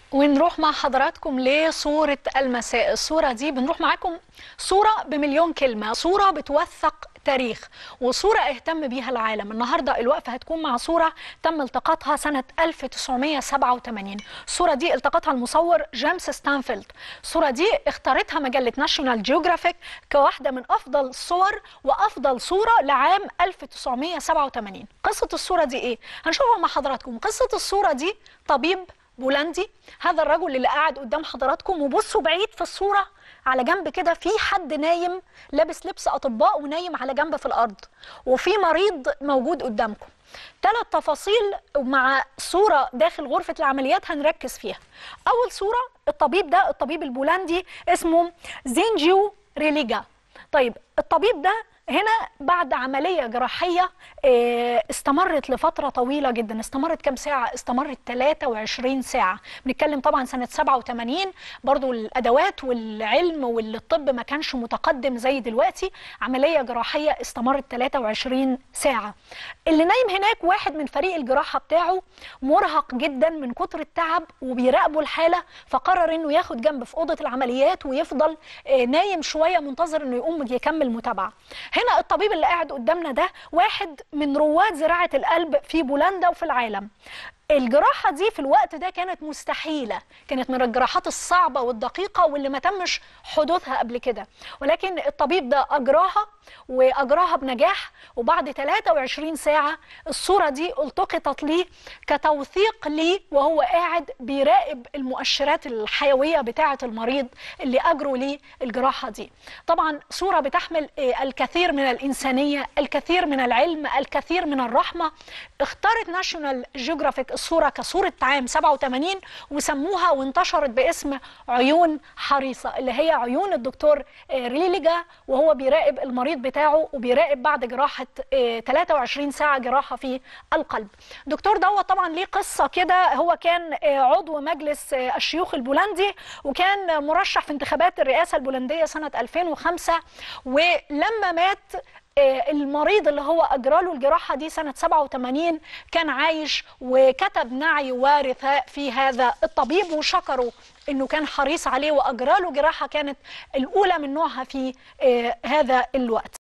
ونروح مع حضراتكم لصورة المساء الصورة دي بنروح معاكم صورة بمليون كلمة صورة بتوثق تاريخ وصورة اهتم بيها العالم النهاردة الوقفة هتكون مع صورة تم التقاطها سنة 1987 الصورة دي التقطها المصور جيمس ستانفيلد الصورة دي اختارتها مجلة ناشونال جيوغرافيك كواحدة من أفضل الصور وأفضل صورة لعام 1987 قصة الصورة دي إيه؟ هنشوفها مع حضراتكم قصة الصورة دي طبيب بولندي هذا الرجل اللي قاعد قدام حضراتكم وبصوا بعيد في الصورة على جنب كده في حد نايم لابس لبس أطباء ونايم على جنب في الأرض وفي مريض موجود قدامكم ثلاث تفاصيل مع صورة داخل غرفة العمليات هنركز فيها أول صورة الطبيب ده الطبيب البولندي اسمه زينجيو ريليجا طيب الطبيب ده هنا بعد عملية جراحية استمرت لفترة طويلة جدا استمرت كم ساعة؟ استمرت 23 ساعة بنتكلم طبعا سنة 87 برضو الأدوات والعلم والطب ما كانش متقدم زي دلوقتي عملية جراحية استمرت 23 ساعة اللي نايم هناك واحد من فريق الجراحة بتاعه مرهق جدا من كتر التعب وبيراقبوا الحالة فقرر انه ياخد جنب في أوضة العمليات ويفضل نايم شوية منتظر انه يقوم يكمل متابعة هنا الطبيب اللي قاعد قدامنا ده واحد من رواد زراعة القلب في بولندا وفي العالم الجراحة دي في الوقت ده كانت مستحيلة كانت من الجراحات الصعبة والدقيقة واللي ما تمش حدوثها قبل كده ولكن الطبيب ده أجراها وأجراها بنجاح وبعد 23 ساعة الصورة دي التقطت ليه كتوثيق ليه وهو قاعد بيراقب المؤشرات الحيوية بتاعة المريض اللي أجروا ليه الجراحة دي طبعا صورة بتحمل الكثير من الإنسانية الكثير من العلم الكثير من الرحمة اختارت ناشونال جيوغرافيك الصورة كصورة عام 87 وسموها وانتشرت باسم عيون حريصة اللي هي عيون الدكتور ريليجا وهو بيراقب المريض بتاعه وبيراقب بعد جراحة 23 ساعة جراحة في القلب الدكتور دوت طبعا ليه قصة كده هو كان عضو مجلس الشيوخ البولندي وكان مرشح في انتخابات الرئاسة البولندية سنة 2005 ولما مات المريض اللي هو اجرى له الجراحه دي سنه 87 كان عايش وكتب نعي وارثه في هذا الطبيب وشكره انه كان حريص عليه واجرى له جراحه كانت الاولى من نوعها في هذا الوقت